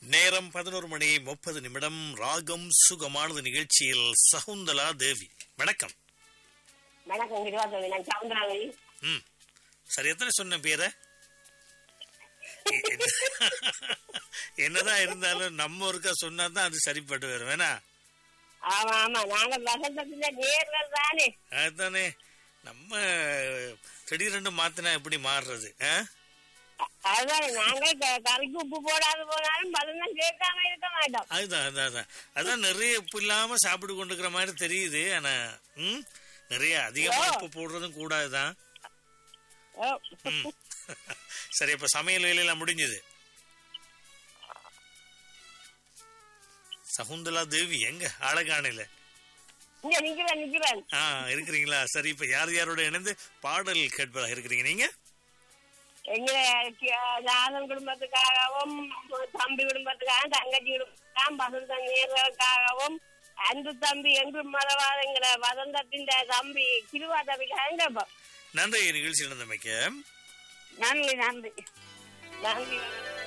நேரம் பதினோரு மணி முப்பது நிமிடம் ராகம் சுகமானது நிகழ்ச்சியில் சகுந்தலா தேவி வணக்கம் வணக்கம் கிருவாசவி நான் சவுந்தராவதி ம் சரி எத்தனை சொன்ன பேரை என்னதான் இருந்தாலும் நம்ம ஒருக்கா சொன்னா தான் அது சரிப்பட்டு வரும் வேணா ஆமா ஆமா நாங்க வசந்தத்துல நேர்கள் தானே அதுதானே நம்ம திடீரென்று மாத்தினா எப்படி மாறுறது ஆ? அதுதான் நாங்க க- கறிக்கு உப்பு போடாது போனாலும் பதினம் கேட்காம இருக்க மாட்டோம் அதுதான் அதான் அதான் அதான் நிறைய உப்பு இல்லாம சாப்பிட்டு கொண்டிருக்கிற மாதிரி தெரியுது ஆனா ம் நிறைய அதிகமா உப்பு போடுறதும் கூடாதுதான் ஓ, ம். சரி இப்ப சமையல் வேலையெல்லாம் முடிஞ்சது சகுந்தலா தேவி எங்க ஆழகாணில இங்க நிக்கிறேன் நிக்கிறேன் ஆ இருக்கிறீங்களா சரி இப்ப யார் யாரோட இணைந்து பாடல் கேட்பதாக இருக்கிறீங்க நீங்க எங்க ஜாதன் குடும்பத்துக்காகவும் தம்பி குடும்பத்துக்காகவும் தங்கச்சி குடும்பத்துக்காகவும் வசந்த நேர்களுக்காகவும் அன்பு தம்பி என்று மதவாதங்கிற வசந்தத்தின் தம்பி கிருவா தம்பிக்காக கேட்போம் நன்றி நிகழ்ச்சி நடந்தமைக்க நன்றி நன்றி நன்றி